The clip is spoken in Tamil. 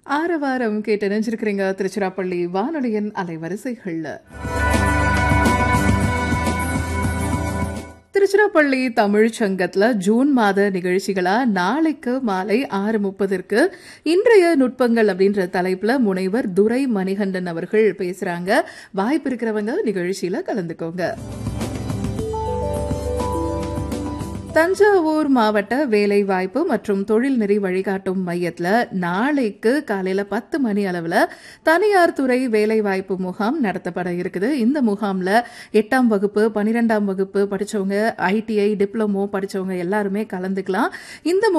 ஆரவாரம் கேட்டு நினைச்சிருக்கிறீங்க திருச்சிராப்பள்ளி வானொலியின் அலைவரிசைகள்ல திருச்சிராப்பள்ளி தமிழ்ச் சங்கத்துல ஜூன் மாத நிகழ்ச்சிகளா நாளைக்கு மாலை ஆறு முப்பதற்கு இன்றைய நுட்பங்கள் அப்படின்ற தலைப்புல முனைவர் துரை மணிகண்டன் அவர்கள் பேசுறாங்க வாய்ப்பு இருக்கிறவங்க நிகழ்ச்சியில கலந்துக்கோங்க தஞ்சாவூர் மாவட்ட வேலைவாய்ப்பு மற்றும் தொழில்நெறி வழிகாட்டும் மையத்தில் நாளைக்கு காலையில் பத்து மணி அளவில் தனியார் துறை வேலைவாய்ப்பு முகாம் நடத்தப்பட இருக்குது இந்த முகாமில் எட்டாம் வகுப்பு பன்னிரெண்டாம் வகுப்பு படித்தவங்க ஐடிஐ டிப்ளமோ படித்தவங்க எல்லாருமே கலந்துக்கலாம் இந்த